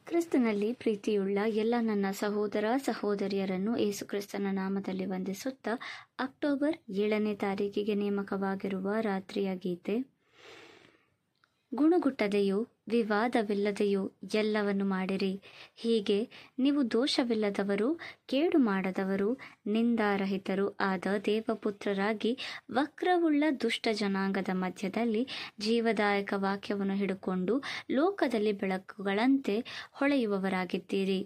ಕ್ರಿಸ್ತನಲ್ಲಿ ಪ್ರೀತಿಯುಳ್ಳ ಎಲ್ಲ ನನ್ನ ಸಹೋದರ ಸಹೋದರಿಯರನ್ನು ಯೇಸುಕ್ರಿಸ್ತನ ನಾಮದಲ್ಲಿ ವಂದಿಸುತ್ತಾ ಅಕ್ಟೋಬರ್ ಏಳನೇ ತಾರೀಕಿಗೆ ನೇಮಕವಾಗಿರುವ ರಾತ್ರಿಯ ಗೀತೆ ಗುಣಗುಟ್ಟದೆಯೂ ವಿವಾದವಿಲ್ಲದೆಯೂ ಎಲ್ಲವನ್ನು ಮಾಡಿರಿ ಹೀಗೆ ನೀವು ದೋಷವಿಲ್ಲದವರು ಕೇಡು ಮಾಡದವರು ನಿಂದಾರಹಿತರು ಆದ ದೇವಪುತ್ರರಾಗಿ ವಕ್ರವುಳ್ಳ ದುಷ್ಟ ಜನಾಂಗದ ಮಧ್ಯದಲ್ಲಿ ಜೀವದಾಯಕ ವಾಕ್ಯವನ್ನು ಹಿಡುಕೊಂಡು ಲೋಕದಲ್ಲಿ ಬೆಳಕುಗಳಂತೆ ಹೊಳೆಯುವವರಾಗಿದ್ದೀರಿ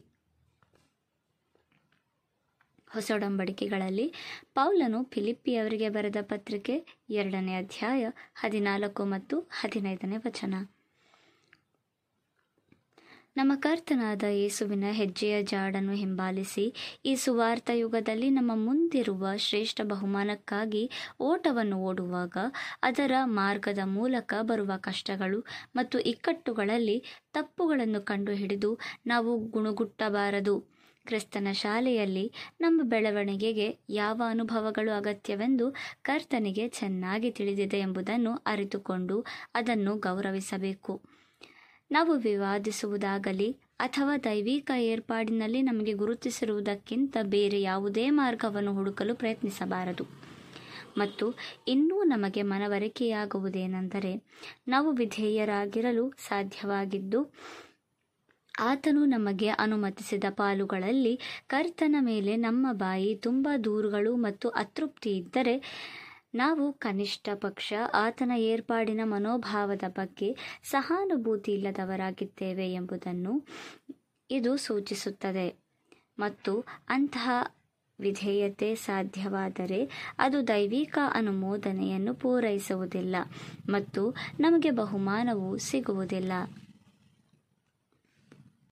ಹೊಸ ಒಡಂಬಡಿಕೆಗಳಲ್ಲಿ ಪೌಲನು ಫಿಲಿಪ್ಪಿಯವರಿಗೆ ಬರೆದ ಪತ್ರಿಕೆ ಎರಡನೇ ಅಧ್ಯಾಯ ಹದಿನಾಲ್ಕು ಮತ್ತು ಹದಿನೈದನೇ ವಚನ ನಮ್ಮ ಕರ್ತನಾದ ಯೇಸುವಿನ ಹೆಜ್ಜೆಯ ಜಾಡನ್ನು ಹಿಂಬಾಲಿಸಿ ಈ ಸುವಾರ್ಥ ಯುಗದಲ್ಲಿ ನಮ್ಮ ಮುಂದಿರುವ ಶ್ರೇಷ್ಠ ಬಹುಮಾನಕ್ಕಾಗಿ ಓಟವನ್ನು ಓಡುವಾಗ ಅದರ ಮಾರ್ಗದ ಮೂಲಕ ಬರುವ ಕಷ್ಟಗಳು ಮತ್ತು ಇಕ್ಕಟ್ಟುಗಳಲ್ಲಿ ತಪ್ಪುಗಳನ್ನು ಕಂಡುಹಿಡಿದು ನಾವು ಗುಣಗುಟ್ಟಬಾರದು ಕ್ರಿಸ್ತನ ಶಾಲೆಯಲ್ಲಿ ನಮ್ಮ ಬೆಳವಣಿಗೆಗೆ ಯಾವ ಅನುಭವಗಳು ಅಗತ್ಯವೆಂದು ಕರ್ತನಿಗೆ ಚೆನ್ನಾಗಿ ತಿಳಿದಿದೆ ಎಂಬುದನ್ನು ಅರಿತುಕೊಂಡು ಅದನ್ನು ಗೌರವಿಸಬೇಕು ನಾವು ವಿವಾದಿಸುವುದಾಗಲಿ ಅಥವಾ ದೈವಿಕ ಏರ್ಪಾಡಿನಲ್ಲಿ ನಮಗೆ ಗುರುತಿಸಿರುವುದಕ್ಕಿಂತ ಬೇರೆ ಯಾವುದೇ ಮಾರ್ಗವನ್ನು ಹುಡುಕಲು ಪ್ರಯತ್ನಿಸಬಾರದು ಮತ್ತು ಇನ್ನೂ ನಮಗೆ ಮನವರಿಕೆಯಾಗುವುದೇನೆಂದರೆ ನಾವು ವಿಧೇಯರಾಗಿರಲು ಸಾಧ್ಯವಾಗಿದ್ದು ಆತನು ನಮಗೆ ಅನುಮತಿಸಿದ ಪಾಲುಗಳಲ್ಲಿ ಕರ್ತನ ಮೇಲೆ ನಮ್ಮ ಬಾಯಿ ತುಂಬ ದೂರುಗಳು ಮತ್ತು ಅತೃಪ್ತಿ ಇದ್ದರೆ ನಾವು ಕನಿಷ್ಠ ಪಕ್ಷ ಆತನ ಏರ್ಪಾಡಿನ ಮನೋಭಾವದ ಬಗ್ಗೆ ಸಹಾನುಭೂತಿ ಇಲ್ಲದವರಾಗಿದ್ದೇವೆ ಎಂಬುದನ್ನು ಇದು ಸೂಚಿಸುತ್ತದೆ ಮತ್ತು ಅಂತಹ ವಿಧೇಯತೆ ಸಾಧ್ಯವಾದರೆ ಅದು ದೈವಿಕ ಅನುಮೋದನೆಯನ್ನು ಪೂರೈಸುವುದಿಲ್ಲ ಮತ್ತು ನಮಗೆ ಬಹುಮಾನವೂ ಸಿಗುವುದಿಲ್ಲ